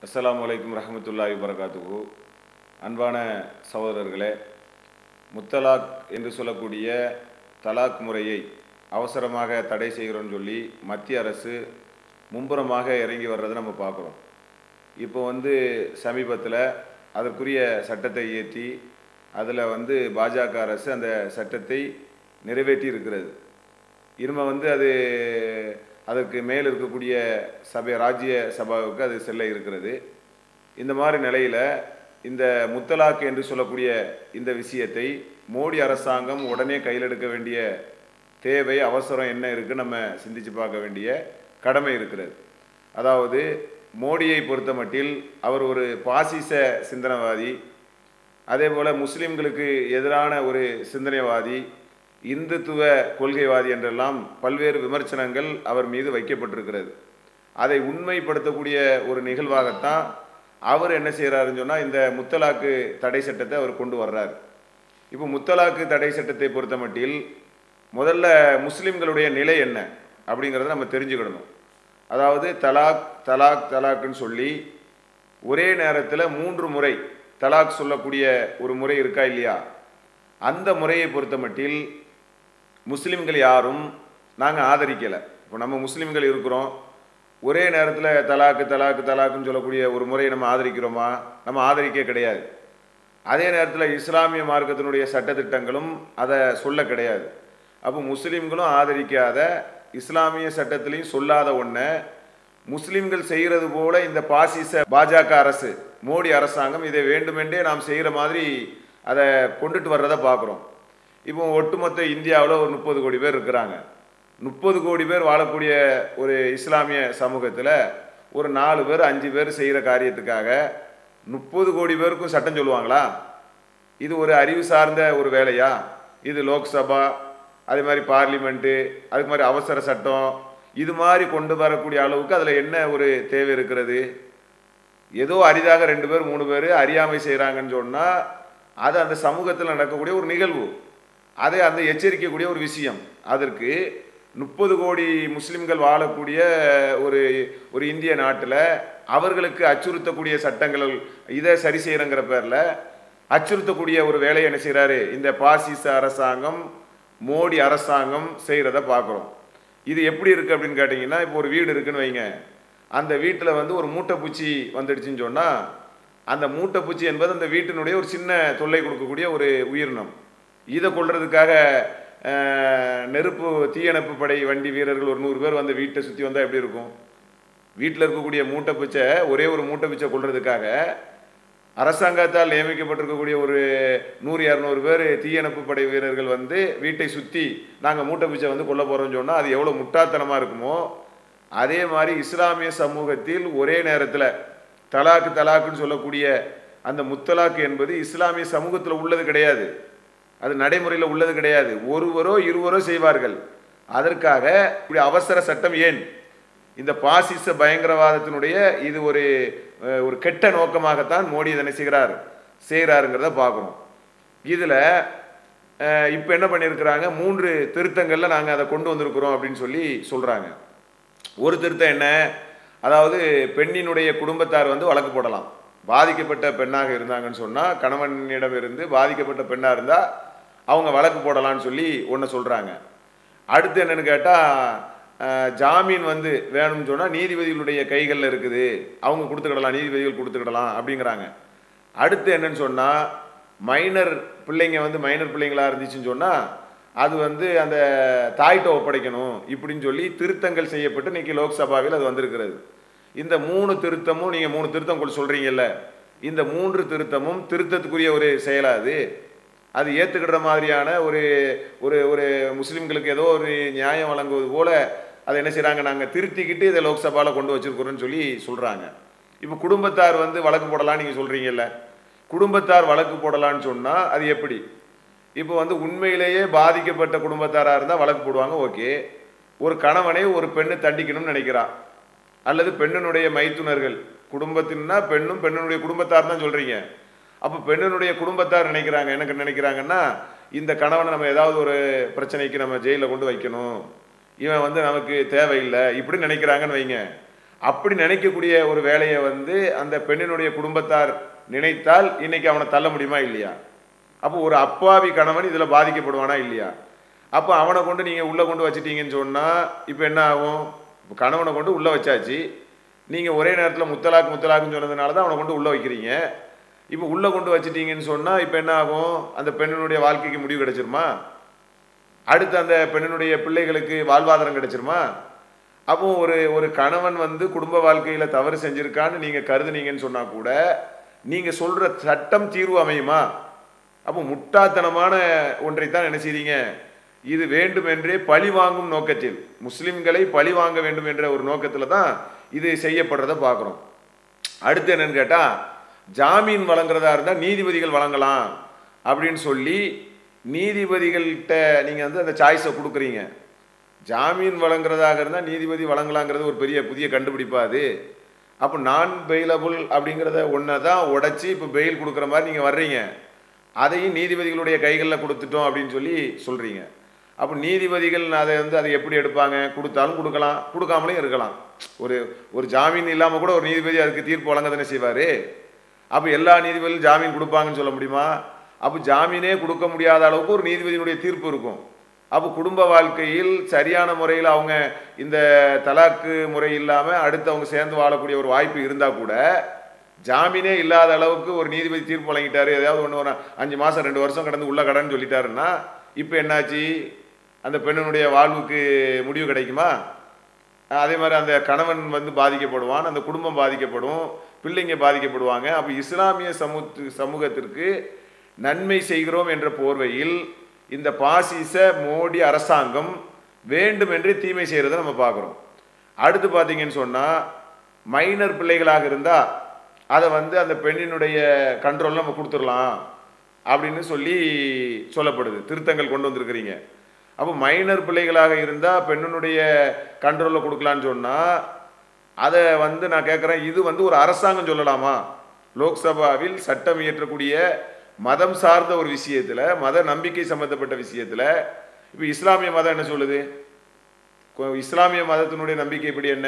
அஸ்ஸலாமு அலைக்கும் ரஹமத்துல்லாஹி வரகாத்துகு அன்பான சகோதரர்களே முத்தலாக் என்று சொல்லக்கூடிய தலாக் முறையை அவசரமாக தடை செய்கிறோன்னு சொல்லி மத்திய அரசு மும்புறமாக இறங்கி வர்றதை நம்ம பார்க்குறோம் இப்போ வந்து சமீபத்தில் அதற்குரிய சட்டத்தை இயற்றி அதில் வந்து பாஜக அரசு அந்த சட்டத்தை நிறைவேற்றி இருக்கிறது இனிமே வந்து அது அதற்கு மேல் இருக்கக்கூடிய சபை ராஜ்ய சபாவுக்கு அது செல்ல இருக்கிறது இந்த மாதிரி நிலையில் இந்த முத்தலாக் என்று சொல்லக்கூடிய இந்த விஷயத்தை மோடி அரசாங்கம் உடனே கையில் எடுக்க வேண்டிய தேவை அவசரம் என்ன இருக்குன்னு நம்ம சிந்திச்சு பார்க்க வேண்டிய கடமை இருக்கிறது அதாவது மோடியை பொறுத்த மட்டில் அவர் ஒரு பாசிச சிந்தனவாதி அதே போல் முஸ்லிம்களுக்கு எதிரான ஒரு சிந்தனைவாதி இந்துத்துவ கொள்கைவாதி என்றெல்லாம் பல்வேறு விமர்சனங்கள் அவர் மீது வைக்கப்பட்டிருக்கிறது அதை உண்மைப்படுத்தக்கூடிய ஒரு நிகழ்வாகத்தான் அவர் என்ன செய்கிறாருன்னு சொன்னால் இந்த முத்தலாக்கு தடை சட்டத்தை அவர் கொண்டு வர்றார் இப்போ முத்தலாக்கு தடை சட்டத்தை பொறுத்த மட்டில் முதல்ல முஸ்லிம்களுடைய நிலை என்ன அப்படிங்கிறத நம்ம தெரிஞ்சுக்கிடணும் அதாவது தலாக் தலாக் தலாக்குன்னு சொல்லி ஒரே நேரத்தில் மூன்று முறை தலாக் சொல்லக்கூடிய ஒரு முறை இருக்கா இல்லையா அந்த முறையை பொறுத்த மட்டில் முஸ்லிம்கள் யாரும் நாங்கள் ஆதரிக்கலை இப்போ நம்ம முஸ்லிம்கள் இருக்கிறோம் ஒரே நேரத்தில் தலாக்கு தலாக்கு தலாக்குன்னு சொல்லக்கூடிய ஒரு முறையை நம்ம ஆதரிக்கிறோமா நம்ம ஆதரிக்க கிடையாது அதே நேரத்தில் இஸ்லாமிய மார்க்கத்தினுடைய சட்டத்திட்டங்களும் அதை சொல்ல கிடையாது அப்போ முஸ்லீம்களும் ஆதரிக்காத இஸ்லாமிய சட்டத்திலையும் சொல்லாத ஒன்றை முஸ்லிம்கள் செய்கிறது போல இந்த பாசிச பாஜக அரசு மோடி அரசாங்கம் இதை வேண்டுமென்றே நாம் செய்கிற மாதிரி அதை கொண்டுட்டு வர்றதை பார்க்குறோம் இப்போ ஒட்டுமொத்த இந்தியாவில் ஒரு முப்பது கோடி பேர் இருக்கிறாங்க முப்பது கோடி பேர் வாழக்கூடிய ஒரு இஸ்லாமிய சமூகத்தில் ஒரு நாலு பேர் அஞ்சு பேர் செய்கிற காரியத்துக்காக முப்பது கோடி பேருக்கும் சட்டம் சொல்லுவாங்களா இது ஒரு அறிவு சார்ந்த ஒரு வேலையா இது லோக்சபா அதே மாதிரி பார்லிமெண்ட்டு அதுக்கு மாதிரி அவசர சட்டம் இது மாதிரி கொண்டு வரக்கூடிய அளவுக்கு அதில் என்ன ஒரு தேவை இருக்கிறது ஏதோ அரிதாக ரெண்டு பேர் மூணு பேர் அறியாமை செய்கிறாங்கன்னு சொன்னால் அது அந்த சமூகத்தில் நடக்கக்கூடிய ஒரு நிகழ்வு அதை அந்த எச்சரிக்கக்கூடிய ஒரு விஷயம் அதற்கு முப்பது கோடி முஸ்லிம்கள் வாழக்கூடிய ஒரு ஒரு இந்திய நாட்டில் அவர்களுக்கு அச்சுறுத்தக்கூடிய சட்டங்கள் இதை சரி செய்கிறங்கிற பேரில் அச்சுறுத்தக்கூடிய ஒரு வேலையை என்ன செய்கிறாரு இந்த பாசிச அரசாங்கம் மோடி அரசாங்கம் செய்கிறத பார்க்குறோம் இது எப்படி இருக்குது அப்படின்னு கேட்டிங்கன்னா இப்போ ஒரு வீடு இருக்குன்னு வைங்க அந்த வீட்டில் வந்து ஒரு மூட்டைப்பூச்சி வந்துடுச்சுன்னு சொன்னால் அந்த மூட்டைப்பூச்சி என்பது அந்த வீட்டினுடைய ஒரு சின்ன தொல்லை கொடுக்கக்கூடிய ஒரு உயிரினம் இதை கொள்றதுக்காக நெருப்பு தீயணைப்பு படை வண்டி வீரர்கள் ஒரு நூறு பேர் வந்து வீட்டை சுற்றி வந்தால் எப்படி இருக்கும் வீட்டில் இருக்கக்கூடிய மூட்டை பிச்சை ஒரே ஒரு மூட்டை பிச்சை கொள்றதுக்காக அரசாங்கத்தால் நியமிக்கப்பட்டிருக்கக்கூடிய ஒரு நூறு இரநூறு பேர் தீயணைப்பு படை வீரர்கள் வந்து வீட்டை சுற்றி நாங்கள் மூட்டை பிச்சை வந்து கொல்ல போகிறோம்னு சொன்னால் அது எவ்வளோ முட்டாத்தனமாக இருக்குமோ அதே மாதிரி இஸ்லாமிய சமூகத்தில் ஒரே நேரத்தில் தலாக்கு தலாக்குன்னு சொல்லக்கூடிய அந்த முத்தலாக்கு என்பது இஸ்லாமிய சமூகத்தில் உள்ளது கிடையாது அது நடைமுறையில் உள்ளது கிடையாது ஒருவரோ இருவரோ செய்வார்கள் அதற்காக இப்படி அவசர சட்டம் ஏன் இந்த பாசிச பயங்கரவாதத்தினுடைய இது ஒரு ஒரு கெட்ட நோக்கமாகத்தான் மோடி இதனை செய்கிறார் செய்கிறாருங்கிறத பார்க்குறோம் இதில் இப்போ என்ன பண்ணியிருக்கிறாங்க மூன்று திருத்தங்களில் நாங்கள் அதை கொண்டு வந்திருக்கிறோம் அப்படின்னு சொல்லி சொல்கிறாங்க ஒரு திருத்தம் என்ன அதாவது பெண்ணினுடைய குடும்பத்தார் வந்து வழக்கு போடலாம் பாதிக்கப்பட்ட பெண்ணாக இருந்தாங்கன்னு சொன்னால் கணவனிடம் இருந்து பாதிக்கப்பட்ட பெண்ணாக இருந்தால் அவங்க வழக்கு போடலான்னு சொல்லி ஒன்று சொல்கிறாங்க அடுத்து என்னென்னு கேட்டால் ஜாமீன் வந்து வேணும்னு சொன்னால் நீதிபதிகளுடைய கைகளில் இருக்குது அவங்க கொடுத்துக்கிடலாம் நீதிபதிகள் கொடுத்துக்கிடலாம் அப்படிங்கிறாங்க அடுத்து என்னன்னு சொன்னால் மைனர் பிள்ளைங்க வந்து மைனர் பிள்ளைங்களாக இருந்துச்சுன்னு சொன்னால் அது வந்து அந்த தாய்கிட்ட ஒப்படைக்கணும் இப்படின்னு சொல்லி திருத்தங்கள் செய்யப்பட்டு இன்னைக்கு லோக்சபாவில் அது வந்திருக்கிறது இந்த மூணு திருத்தமும் நீங்கள் மூணு திருத்தம் கொண்டு சொல்கிறீங்கல்ல இந்த மூன்று திருத்தமும் திருத்தத்துக்குரிய ஒரு செயலாது அது ஏற்றுக்கிற மாதிரியான ஒரு ஒரு ஒரு முஸ்லீம்களுக்கு ஏதோ ஒரு நியாயம் வழங்குவது போல் அதை என்ன செய்கிறாங்க நாங்கள் திருத்திக்கிட்டு இதை லோக்சபாவில் கொண்டு வச்சுருக்குறோன்னு சொல்லி சொல்கிறாங்க இப்போ குடும்பத்தார் வந்து வழக்கு போடலான்னு நீங்கள் சொல்கிறீங்கல்ல குடும்பத்தார் வழக்கு போடலான்னு சொன்னால் அது எப்படி இப்போ வந்து உண்மையிலேயே பாதிக்கப்பட்ட குடும்பத்தாராக இருந்தால் வழக்கு போடுவாங்க ஓகே ஒரு கணவனை ஒரு பெண்ணு தண்டிக்கணும்னு நினைக்கிறான் அல்லது பெண்ணினுடைய மைத்துனர்கள் குடும்பத்தின்னா பெண்ணும் பெண்ணினுடைய குடும்பத்தார் தான் சொல்கிறீங்க அப்போ பெண்ணினுடைய குடும்பத்தார் நினைக்கிறாங்க எனக்கு நினைக்கிறாங்கன்னா இந்த கணவனை நம்ம ஏதாவது ஒரு பிரச்சனைக்கு நம்ம ஜெயிலில் கொண்டு வைக்கணும் இவன் வந்து நமக்கு தேவையில்லை இப்படி நினைக்கிறாங்கன்னு வைங்க அப்படி நினைக்கக்கூடிய ஒரு வேலையை வந்து அந்த பெண்ணினுடைய குடும்பத்தார் நினைத்தால் இன்னைக்கு அவனை தள்ள முடியுமா இல்லையா அப்போ ஒரு அப்பாவி கணவன் இதில் பாதிக்கப்படுவானா இல்லையா அப்போ அவனை கொண்டு நீங்கள் உள்ளே கொண்டு வச்சிட்டீங்கன்னு சொன்னால் இப்போ என்ன ஆகும் இப்போ கணவனை கொண்டு உள்ளே வச்சாச்சு நீங்கள் ஒரே நேரத்தில் முத்தலாக் முத்தலாக்குன்னு சொன்னதுனால தான் அவனை கொண்டு உள்ளே வைக்கிறீங்க இப்போ உள்ளே கொண்டு வச்சிட்டீங்கன்னு சொன்னால் இப்போ என்ன ஆகும் அந்த பெண்ணினுடைய வாழ்க்கைக்கு முடிவு கிடைச்சிருமா அடுத்து அந்த பெண்ணினுடைய பிள்ளைகளுக்கு வாழ்வாதாரம் கிடைச்சிருமா அப்போ ஒரு ஒரு கணவன் வந்து குடும்ப வாழ்க்கையில் தவறு செஞ்சிருக்கான்னு நீங்கள் கருதுனீங்கன்னு சொன்னால் கூட நீங்கள் சொல்கிற சட்டம் தீர்வு அமையுமா அப்போ முட்டாத்தனமான ஒன்றை தான் என்ன செய்றீங்க இது வேண்டுமென்றே பழி வாங்கும் நோக்கத்தில் முஸ்லிம்களை பழி வாங்க வேண்டும் என்ற ஒரு நோக்கத்தில் தான் இது செய்யப்படுறதை பார்க்குறோம் அடுத்து என்னன்னு கேட்டால் ஜாமீன் வழங்குறதா இருந்தால் நீதிபதிகள் வழங்கலாம் அப்படின்னு சொல்லி நீதிபதிகள்கிட்ட நீங்கள் வந்து அந்த சாய்ஸை கொடுக்குறீங்க ஜாமீன் வழங்குறதாக இருந்தால் நீதிபதி வழங்கலாங்கிறது ஒரு பெரிய புதிய கண்டுபிடிப்பா அது அப்போ நான் பெயிலபுள் அப்படிங்கிறத ஒன்றை தான் உடைச்சி இப்போ பெயில் கொடுக்குற மாதிரி நீங்கள் வர்றீங்க அதையும் நீதிபதிகளுடைய கைகளில் கொடுத்துட்டோம் அப்படின்னு சொல்லி சொல்கிறீங்க அப்போ நீதிபதிகள் அதை வந்து அதை எப்படி எடுப்பாங்க கொடுத்தாலும் கொடுக்கலாம் கொடுக்காமலும் இருக்கலாம் ஒரு ஒரு ஜாமீன் இல்லாமல் கூட ஒரு நீதிபதி அதுக்கு தீர்ப்பு வழங்க தானே செய்வார் அப்போ எல்லா நீதிபதிகளும் ஜாமீன் கொடுப்பாங்கன்னு சொல்ல முடியுமா அப்போ ஜாமீனே கொடுக்க முடியாத அளவுக்கு ஒரு நீதிபதியினுடைய தீர்ப்பு இருக்கும் அப்போ குடும்ப வாழ்க்கையில் சரியான முறையில் அவங்க இந்த தலாக்கு முறை இல்லாமல் அடுத்து அவங்க சேர்ந்து வாழக்கூடிய ஒரு வாய்ப்பு இருந்தால் கூட ஜாமீனே இல்லாத அளவுக்கு ஒரு நீதிபதி தீர்ப்பு வழங்கிட்டாரு ஏதாவது ஒன்று ஒரு அஞ்சு மாதம் ரெண்டு வருஷம் கடந்து உள்ள கடன் சொல்லிட்டாருன்னா இப்போ என்னாச்சு அந்த பெண்ணினுடைய வாழ்வுக்கு முடிவு கிடைக்குமா அதே மாதிரி அந்த கணவன் வந்து பாதிக்கப்படுவான் அந்த குடும்பம் பாதிக்கப்படும் பிள்ளைங்க பாதிக்கப்படுவாங்க அப்போ இஸ்லாமிய சமூக சமூகத்திற்கு நன்மை செய்கிறோம் என்ற போர்வையில் இந்த பாசிச மோடி அரசாங்கம் வேண்டுமென்றே தீமை செய்கிறத நம்ம பார்க்குறோம் அடுத்து பார்த்தீங்கன்னு சொன்னால் மைனர் பிள்ளைகளாக இருந்தால் அதை வந்து அந்த பெண்ணினுடைய கண்ட்ரோலில் நம்ம கொடுத்துடலாம் அப்படின்னு சொல்லி சொல்லப்படுது திருத்தங்கள் கொண்டு வந்திருக்கிறீங்க அப்போ மைனர் பிள்ளைகளாக இருந்தால் பெண்ணினுடைய கண்ட்ரோலில் கொடுக்கலான்னு சொன்னால் அதை வந்து நான் கேட்குறேன் இது வந்து ஒரு அரசாங்கம் சொல்லலாமா லோக்சபாவில் சட்டம் இயற்றக்கூடிய மதம் சார்ந்த ஒரு விஷயத்தில் மத நம்பிக்கை சம்பந்தப்பட்ட விஷயத்தில் இப்போ இஸ்லாமிய மதம் என்ன சொல்லுது கொ- இஸ்லாமிய மதத்தினுடைய நம்பிக்கை எப்படி என்ன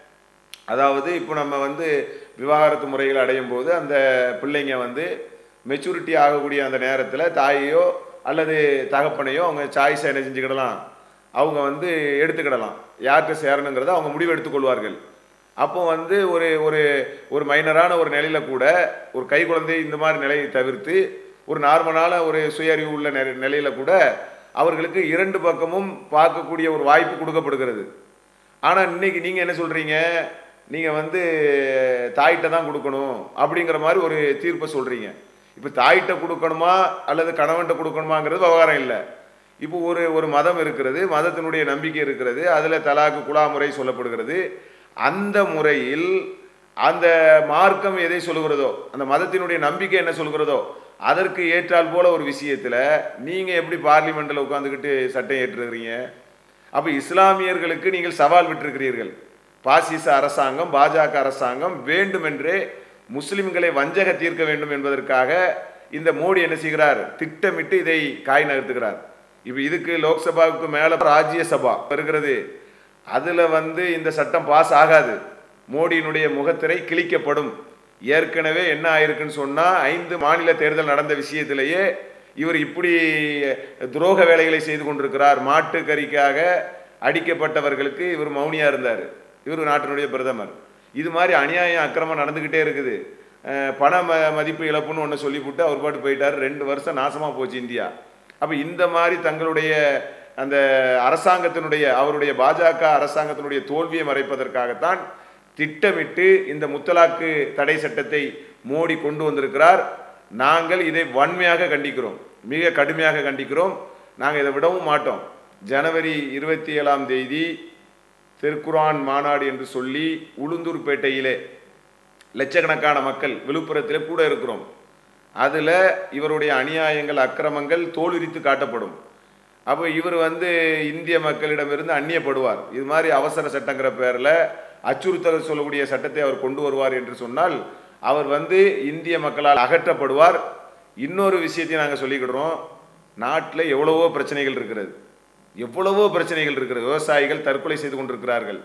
அதாவது இப்போ நம்ம வந்து விவாகரத்து முறைகள் அடையும் போது அந்த பிள்ளைங்க வந்து மெச்சூரிட்டி ஆகக்கூடிய அந்த நேரத்தில் தாயையோ அல்லது தகப்பனையோ அவங்க சாய்ஸை என்ன செஞ்சுக்கிடலாம் அவங்க வந்து எடுத்துக்கிடலாம் யார்கிட்ட சேரணுங்கிறத அவங்க முடிவு எடுத்துக்கொள்வார்கள் அப்போ வந்து ஒரு ஒரு ஒரு மைனரான ஒரு நிலையில கூட ஒரு கை குழந்தை இந்த மாதிரி நிலையை தவிர்த்து ஒரு நார்மலான ஒரு சுய அறிவு உள்ள நிலை- நிலையில கூட அவர்களுக்கு இரண்டு பக்கமும் பார்க்கக்கூடிய ஒரு வாய்ப்பு கொடுக்கப்படுகிறது ஆனால் இன்னைக்கு நீங்கள் என்ன சொல்கிறீங்க நீங்கள் வந்து தாயிட்ட தான் கொடுக்கணும் அப்படிங்கிற மாதிரி ஒரு தீர்ப்பை சொல்கிறீங்க இப்போ தாயிட்ட கொடுக்கணுமா அல்லது கணவன்கிட்ட கொடுக்கணுமாங்கிறது விவகாரம் இல்லை இப்போ ஒரு ஒரு மதம் இருக்கிறது மதத்தினுடைய நம்பிக்கை இருக்கிறது அதில் தலாக்கு குலா முறை சொல்லப்படுகிறது அந்த முறையில் அந்த மார்க்கம் எதை சொல்லுகிறதோ அந்த மதத்தினுடைய நம்பிக்கை என்ன சொல்கிறதோ அதற்கு ஏற்றால் போல ஒரு விஷயத்தில் நீங்கள் எப்படி பார்லிமெண்ட்டில் உட்காந்துக்கிட்டு சட்டம் ஏற்றுக்கிறீங்க அப்போ இஸ்லாமியர்களுக்கு நீங்கள் சவால் விட்டிருக்கிறீர்கள் பாசிச அரசாங்கம் பாஜக அரசாங்கம் வேண்டுமென்றே முஸ்லிம்களை வஞ்சக தீர்க்க வேண்டும் என்பதற்காக இந்த மோடி என்ன செய்கிறார் திட்டமிட்டு இதை காய் நகர்த்துகிறார் இப்போ இதுக்கு லோக்சபாவுக்கு மேலே ராஜ்யசபா இருக்கிறது அதில் வந்து இந்த சட்டம் பாஸ் ஆகாது மோடியினுடைய முகத்திரை கிழிக்கப்படும் ஏற்கனவே என்ன ஆயிருக்குன்னு சொன்னால் ஐந்து மாநில தேர்தல் நடந்த விஷயத்திலேயே இவர் இப்படி துரோக வேலைகளை செய்து கொண்டிருக்கிறார் மாட்டு கறிக்காக அடிக்கப்பட்டவர்களுக்கு இவர் மௌனியா இருந்தார் இவர் நாட்டினுடைய பிரதமர் இது மாதிரி அநியாயம் அக்கிரமம் நடந்துக்கிட்டே இருக்குது அஹ் பண ம மதிப்பு இழப்புன்னு ஒன்று சொல்லிவிட்டு அவர் பாட்டு போயிட்டார் ரெண்டு வருஷம் நாசமாக போச்சு இந்தியா அப்போ இந்த மாதிரி தங்களுடைய அந்த அரசாங்கத்தினுடைய அவருடைய பாஜக அரசாங்கத்தினுடைய தோல்வியை மறைப்பதற்காகத்தான் திட்டமிட்டு இந்த முத்தலாக்கு தடை சட்டத்தை மோடி கொண்டு வந்திருக்கிறார் நாங்கள் இதை வன்மையாக கண்டிக்கிறோம் மிக கடுமையாக கண்டிக்கிறோம் நாங்கள் இதை விடவும் மாட்டோம் ஜனவரி இருபத்தி ஏழாம் தேதி திருக்குரான் மாநாடு என்று சொல்லி உளுந்தூர்பேட்டையிலே லட்சக்கணக்கான மக்கள் விழுப்புரத்திலே கூட இருக்கிறோம் அதில் இவருடைய அநியாயங்கள் அக்கிரமங்கள் தோலுரித்து காட்டப்படும் அப்போ இவர் வந்து இந்திய மக்களிடமிருந்து அந்நியப்படுவார் இது மாதிரி அவசர சட்டங்கிற பேரில் அச்சுறுத்தல் சொல்லக்கூடிய சட்டத்தை அவர் கொண்டு வருவார் என்று சொன்னால் அவர் வந்து இந்திய மக்களால் அகற்றப்படுவார் இன்னொரு விஷயத்தையும் நாங்கள் சொல்லிக்கிடுறோம் நாட்டில் எவ்வளவோ பிரச்சனைகள் இருக்கிறது எவ்வளவோ பிரச்சனைகள் இருக்கிறது விவசாயிகள் தற்கொலை செய்து கொண்டிருக்கிறார்கள்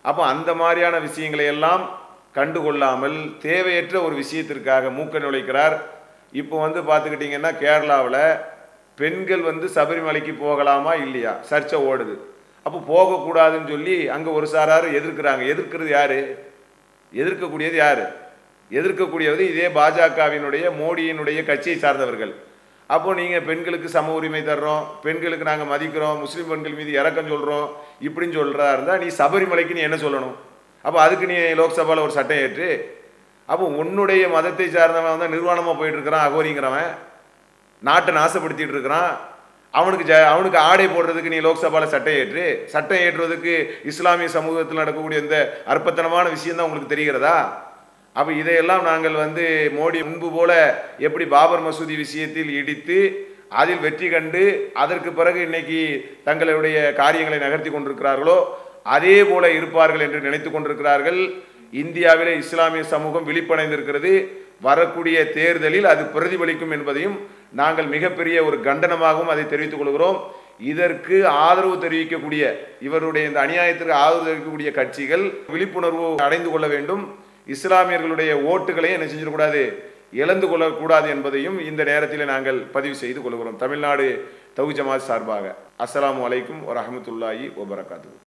அப்போ அந்த மாதிரியான விஷயங்களை எல்லாம் கண்டுகொள்ளாமல் தேவையற்ற ஒரு விஷயத்திற்காக மூக்க நுழைக்கிறார் இப்போ வந்து பார்த்துக்கிட்டிங்கன்னா கேரளாவில் பெண்கள் வந்து சபரிமலைக்கு போகலாமா இல்லையா சர்ச்சை ஓடுது அப்போ போகக்கூடாதுன்னு சொல்லி அங்கே ஒரு சாரார் எதிர்க்கிறாங்க எதிர்க்கிறது யாரு எதிர்க்கக்கூடியது யாரு எதிர்க்கக்கூடியது இதே பாஜகவினுடைய மோடியினுடைய கட்சியை சார்ந்தவர்கள் அப்போ நீங்கள் பெண்களுக்கு சம உரிமை தர்றோம் பெண்களுக்கு நாங்கள் மதிக்கிறோம் முஸ்லீம் பெண்கள் மீது இறக்கம் சொல்கிறோம் இப்படின்னு சொல்கிறதா இருந்தால் நீ சபரிமலைக்கு நீ என்ன சொல்லணும் அப்போ அதுக்கு நீ லோக்சபாவில் ஒரு சட்டம் ஏற்று அப்போ உன்னுடைய மதத்தை சார்ந்தவன் வந்து நிர்வாணமாக போயிட்டு இருக்கிறான் அகோரிங்கிறவன் நாட்டை நாசப்படுத்திட்டு இருக்கிறான் அவனுக்கு ஜ அவனுக்கு ஆடை போடுறதுக்கு நீ லோக்சபாவில் சட்டம் ஏற்று சட்டம் ஏற்றுவதற்கு இஸ்லாமிய சமூகத்தில் நடக்கக்கூடிய இந்த அற்பத்தனமான விஷயம்தான் உங்களுக்கு தெரிகிறதா அப்போ இதையெல்லாம் நாங்கள் வந்து மோடி முன்பு போல எப்படி பாபர் மசூதி விஷயத்தில் இடித்து அதில் வெற்றி கண்டு அதற்கு பிறகு இன்னைக்கு தங்களுடைய காரியங்களை நகர்த்தி கொண்டிருக்கிறார்களோ அதே போல இருப்பார்கள் என்று நினைத்து கொண்டிருக்கிறார்கள் இந்தியாவிலே இஸ்லாமிய சமூகம் விழிப்படைந்திருக்கிறது வரக்கூடிய தேர்தலில் அது பிரதிபலிக்கும் என்பதையும் நாங்கள் மிகப்பெரிய ஒரு கண்டனமாகவும் அதை தெரிவித்துக் கொள்கிறோம் இதற்கு ஆதரவு தெரிவிக்கக்கூடிய இவருடைய இந்த அநியாயத்திற்கு ஆதரவு தெரிவிக்கக்கூடிய கட்சிகள் விழிப்புணர்வு அடைந்து கொள்ள வேண்டும் இஸ்லாமியர்களுடைய ஓட்டுகளையும் என்ன செஞ்சிடக்கூடாது இழந்து கொள்ளக்கூடாது என்பதையும் இந்த நேரத்தில் நாங்கள் பதிவு செய்து கொள்கிறோம் தமிழ்நாடு தவு ஜமாத் சார்பாக அஸ்ஸலாமு அலைக்கும் வரஹமத்துல்லாஹி வபரகாத்து